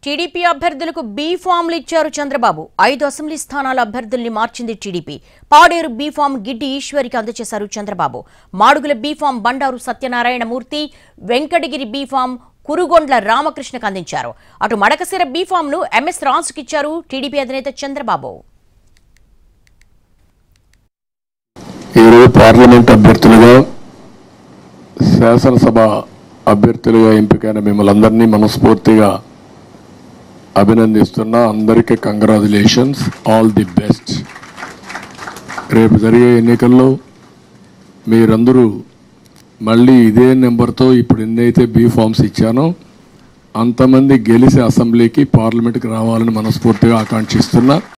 TDP అభ్యర్థులకు be ఫామ్లు ఇచ్చారు చంద్రబాబు ఐదు అసెంబ్లీ స్థానాల అభ్యర్థుల్ని మార్చింది TDP Paderu B form Giddi ఈశ్వరికి అందజేశారు Chandrababu Madugula B form Bandaru Satyanarayana Murthy Venkatagiri B form Kurugondla రామకృష్ణకు అందించారు అటు మడకసిర బీ ఫామ్ ను ఎంఎస్ రాజుకిచ్చారు టీడీపీ అధినేత చంద్రబాబు ఈరోజు పార్లమెంట్ అభ్యర్థులుగా శాసనసభ అభ్యర్థులుగా ఎంపికైన మిమ్మల్ని అందరినీ మనస్ఫూర్తిగా అభినందిస్తున్నా అందరికీ కంగ్రాచులేషన్స్ ఆల్ ది బెస్ట్ రేపు జరిగే ఎన్నికల్లో మీరందరూ మళ్ళీ ఇదే నెంబర్తో ఇప్పుడు ఎన్నైతే బీ ఫామ్స్ ఇచ్చానో అంతమంది గెలిచి అసెంబ్లీకి పార్లమెంట్కి రావాలని మనస్ఫూర్తిగా ఆకాంక్షిస్తున్నా